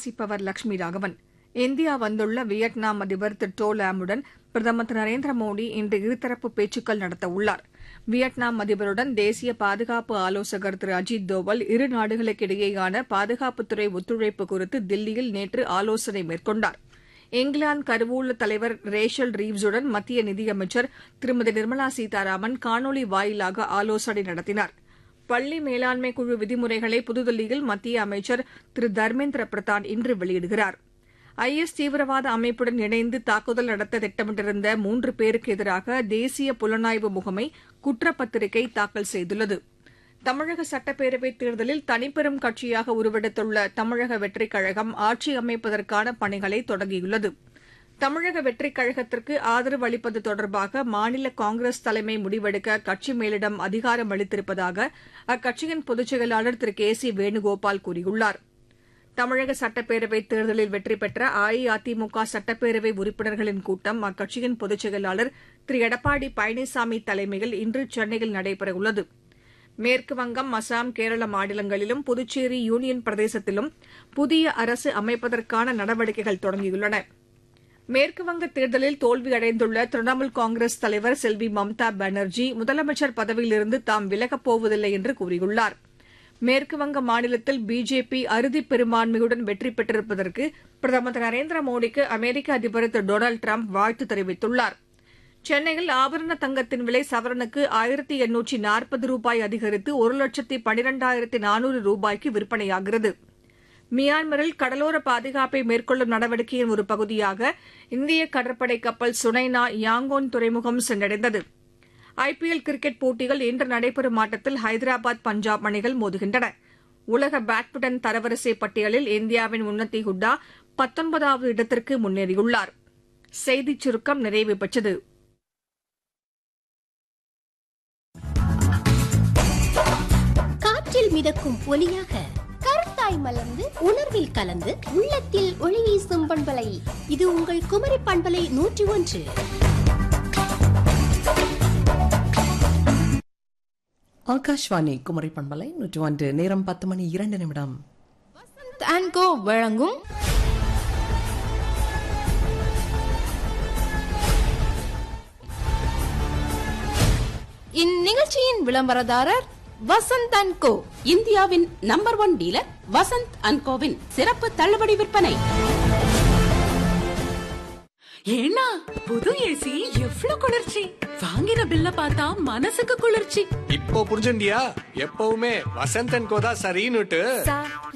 வாசிப்பவர் லட்சுமி ராகவன் இந்தியா வந்துள்ள வியட்நாம் அதிபர் திரு டோ லாமுடன் பிரதமர் திரு நரேந்திர மோடி இன்று இருதரப்பு பேச்சுக்கள் நடத்தவுள்ளார் வியட்நாம் அதிபருடன் தேசிய பாதுகாப்பு ஆலோசகர் திரு அஜித் தோவல் இரு நாடுகளுக்கிடையேயான பாதுகாப்புத்துறை ஒத்துழைப்பு குறித்து தில்லியில் நேற்று ஆலோசனை மேற்கொண்டார் இங்கிலாந்து கருவூல தலைவர் ரேஷல் ரீவ்ஸுடன் மத்திய நிதியமைச்சர் திருமதி நிர்மலா சீதாராமன் காணொலி வாயிலாக ஆலோசனை நடத்தினார் பள்ளி மேலாண்மை குழு விதிமுறைகளை புதுதில்லியில் மத்திய அமைச்சர் திரு தர்மேந்திர பிரதான் இன்று வெளியிடுகிறார் ஐஎஸ் தீவிரவாத அமைப்புடன் இணைந்து தாக்குதல் நடத்த திட்டமிட்டிருந்த மூன்று பேருக்கு எதிராக தேசிய புலனாய்வு முகமை குற்றப்பத்திரிகை தாக்கல் செய்துள்ளது தமிழக சட்டப்பேரவைத் தேர்தலில் தனிப்பெரும் கட்சியாக உருவெடுத்துள்ள தமிழக வெற்றிக் கழகம் ஆட்சி அமைப்பதற்கான பணிகளை தொடங்கியுள்ளது தமிழக வெற்றிக் கழகத்திற்கு ஆதரவு அளிப்பது தொடர்பாக மாநில காங்கிரஸ் தலைமை முடிவெடுக்க கட்சி மேலிடம் அதிகாரம் அளித்திருப்பதாக அக்கட்சியின் பொதுச் செயலாளர் திரு கே சி வேணுகோபால் கூறியுள்ளார் தமிழக சட்டப்பேரவைத் தேர்தலில் வெற்றி பெற்ற அஇஅதிமுக சட்டப்பேரவை உறுப்பினர்களின் கூட்டம் அக்கட்சியின் பொதுச் செயலாளர் திரு எடப்பாடி பழனிசாமி தலைமையில் இன்று சென்னையில் நடைபெறவுள்ளது மேற்குவங்கம் அசாம் கேரள மாநிலங்களிலும் புதுச்சேரி யூனியன் பிரதேசத்திலும் புதிய அரசு அமைப்பதற்கான நடவடிக்கைகள் தொடங்கியுள்ளன மேற்குவங்க தேர்தலில் தோல்வியடைந்துள்ள திரிணாமுல் காங்கிரஸ் தலைவர் செல்வி மம்தா பானர்ஜி முதலமைச்சர் பதவியிலிருந்து தாம் விலகப் போவதில்லை என்று கூறியுள்ளார் மேற்குவங்க மாநிலத்தில் பிஜேபி அறுதி பெரும்பான்மையுடன் வெற்றி பெற்றிருப்பதற்கு பிரதமர் திரு நரேந்திர மோடிக்கு அமெரிக்க அதிபர் திரு டொனால்டு டிரம்ப் வாழ்த்து தெரிவித்துள்ளார் சென்னையில் ஆபரண தங்கத்தின் விலை சவரனுக்கு ஆயிரத்தி எண்ணூற்றி நாற்பது ரூபாய் அதிகரித்து ஒரு லட்சத்தி பனிரெண்டாயிரத்தி நானூறு ரூபாய்க்கு விற்பனையாகிறது மியான்மரில் கடலோர பாதுகாப்பை மேற்கொள்ளும் நடவடிக்கையின் ஒரு பகுதியாக இந்திய கடற்படை கப்பல் சுனைனா யாங்கோன் துறைமுகம் சென்றடைந்தது ஐபிஎல் கிரிக்கெட் போட்டிகள் இன்று நடைபெறும் ஆட்டத்தில் ஹைதராபாத் பஞ்சாப் அணிகள் மோதுகின்றன உலக பேட்மிண்டன் தரவரிசை பட்டியலில் இந்தியாவின் உன்னதி ஹுட்டா பத்தொன்பதாவது இடத்திற்கு முன்னேறியுள்ளார் செய்திச் சுருக்கம் நிறைவு பெற்றது காற்றில் மிதக்கும் ஒலியாக கருத்தாய் மலர்ந்து உணர்வில் கலந்து உள்ளத்தில் ஒளி வீசும் பண்பலை இது உங்கள் குமரி பண்பலை நூற்றி ஒன்று ஆகாஷ்வாணி குமரி பண்பலை நூற்றி ஒன்று நேரம் பத்து மணி இரண்டு நிமிடம் அண்ட் கோ வழங்கும் இந்நிகழ்ச்சியின் விளம்பரதாரர் வசந்த் அண்ட் கோ இந்தியாவின் number one dealer Vasanth and கோவின் சிறப்பு தள்ளுபடி விற்பனை ஏன்னா புது ஏசி எவ்ளோ குளிர்ச்சி வாங்கின பில்ல பார்த்தா மனசுக்கு குளிர்ச்சி இப்போ புரிஞ்சுண்டியா எப்பவுமே வசந்தன் கோதா சரின்னுட்டு